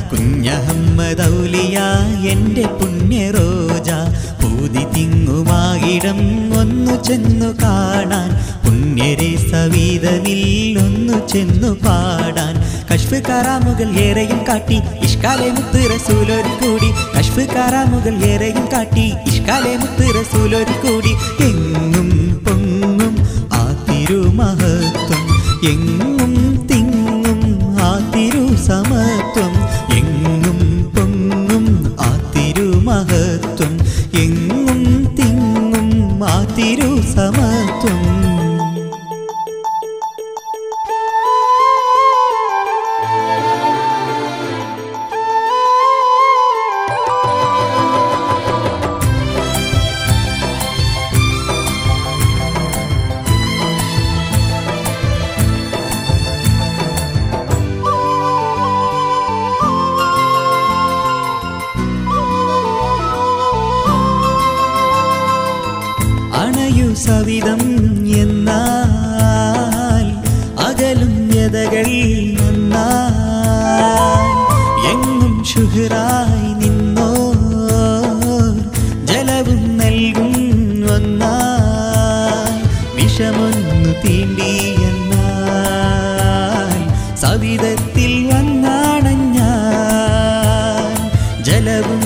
കുഞ്ഞഹമ്മദൗലിയ എൻ്റെ പുണ്യ റോജ പൂതി തിങ്ങുമായിടം ഒന്നു ചെന്നു കാണാൻ പുണ്യരെ സവീതമിൽ ഒന്നു ചെന്നു പാടാൻ കശ്ഫ് കാറാമുകൾ ഏറെയും കാട്ടി ഇഷ്കാലെ മുത്ത് റസൂലൊരു കൂടി കശ്ഫ് കാറാമുകൾ ഏറെയും കാട്ടി ഇഷ്കാലെ മുത്ത് റസൂലൊരു കൂടി എങ്ങും പൊങ്ങും ആ തിരുമഹത്വം എങ്ങും തിങ്ങും ആ തിരു സമത്വം എങ്ങും പൊങ്ങും ആ തിരുമഹത്വം എങ്ങും തിങ്ങും ആ തിരു സമത്വം അണയു സവിധം എന്നാൽ അകലും യതകൾ നന്നാൽ എങ്ങും ശുഹറായി നിന്നോ ജലവും നൽകും ഒന്നാൽ വിഷമൊന്നു തീണ്ടി എന്നാൽ സവിധത്തിൽ വന്നണഞ്ഞാൽ ജലവും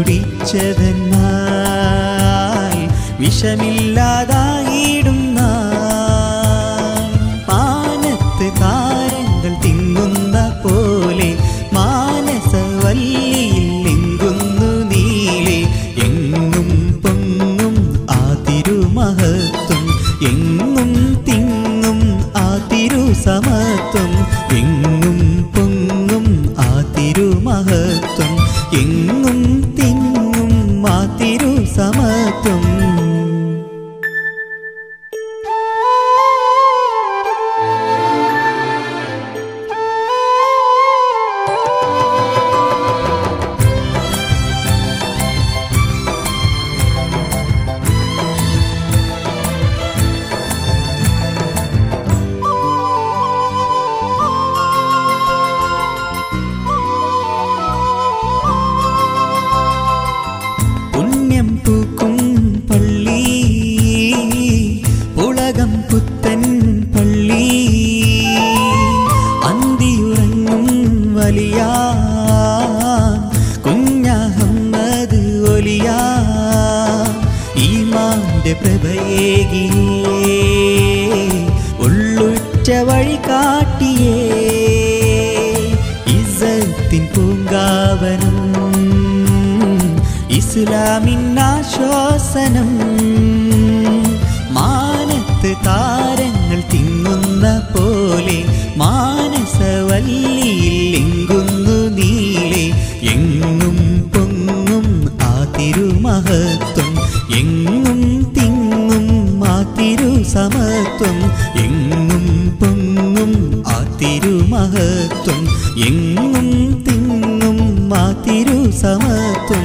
കുടിച്ചതെന്നാൽ വിഷമില്ലാതായിടുന്ന പാനത്ത് താരങ്ങൾ തിങ്ങുന്ന പോലെ മാനസവല്ലിയിൽ ലിങ്കുന്നു നീലെ എങ്ങും പൊങ്ങും ആ തിരുമഹത്വം എങ്ങും തിങ്ങും ആ തിരു സമത്വം എങ്ങും പൊങ്ങും ആ തിരുമഹത്വം എങ്ങും തിങ്ങും ആ തിരു സമത്വം പുണ്യം പൂക്കും പള്ളി പുളകം പുത്തൻ പള്ളി അന്തിയുറങ്ങും വലിയ കുഞ്ഞഹമ്മദ് ഒലിയ ഈമാന്റെ പ്രഭയേകിയേ ഉള്ളുറ്റ വഴി കാട്ടിയേ ഇസത്തിൻ പൂങ്കാവനം ഇസ്ലാമിൻ ആശ്വാസനം മാനത്ത് താരങ്ങൾ തിങ്ങുന്ന പോലെ മാനസവല്ലിയിൽ ലിങ്കുന്നു നീലെ എങ്ങും പൊങ്ങും ആ തിരുമഹത്വം എങ്ങും തിങ്ങും ആ തിരു സമത്വം എങ്ങും പൊങ്ങും ആ തിരുമഹത്വം എങ്ങും തിങ്ങും ആ തിരു സമത്വം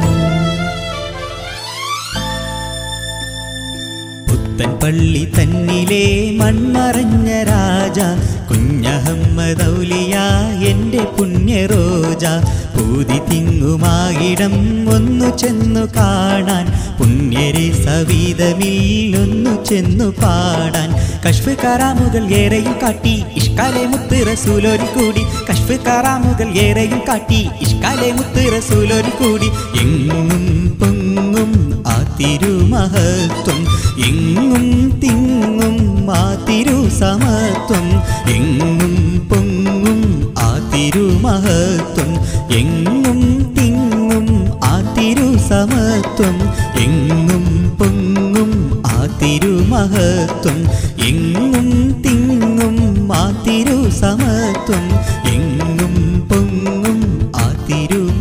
പുത്തൻ പള്ളി തന്നിലെ മൺമറഞ്ഞ രാജ കുഞ്ഞഹമ്മദൗലിയ എൻ്റെ പുണ്യ റോജ പൂതി തിങ്ങുമായിടം ഒന്നു ചെന്നു കാണാൻ പുണ്യരെ സവീതമിൽ ഒന്നു ചെന്നു പാടാൻ കശ്ഫ് കറാമുകൾ ഏറെയും കാട്ടി ഇഷ്കാലെ മുത്ത് റസൂലൊരു കൂടി കശ്ഫ് കറാമുകൾ ഏറെയും കാട്ടി ഇഷ്കാലെ മുത്ത് റസൂലൊരു കൂടി എങ്ങും പൊങ്ങും ആ തിരുമഹത്വം എങ്ങും തിങ്ങും ആ തിരു സമത്വം എങ്ങും പൊങ്ങും ആ തിരുമഹത്വം എങ്ങും തിങ്ങും ആ തിരു സമത്വം എങ്ങും പൊങ്ങും ആ തിരുമഹത്വം എങ്ങും തിങ്ങും ആ തിരു സമത്വം എങ്ങും പൊങ്ങും ആ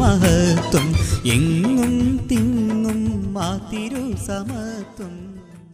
തിരുമഹത്വം എങ്ങും തിങ്ങും ആ തിരു സമത്വം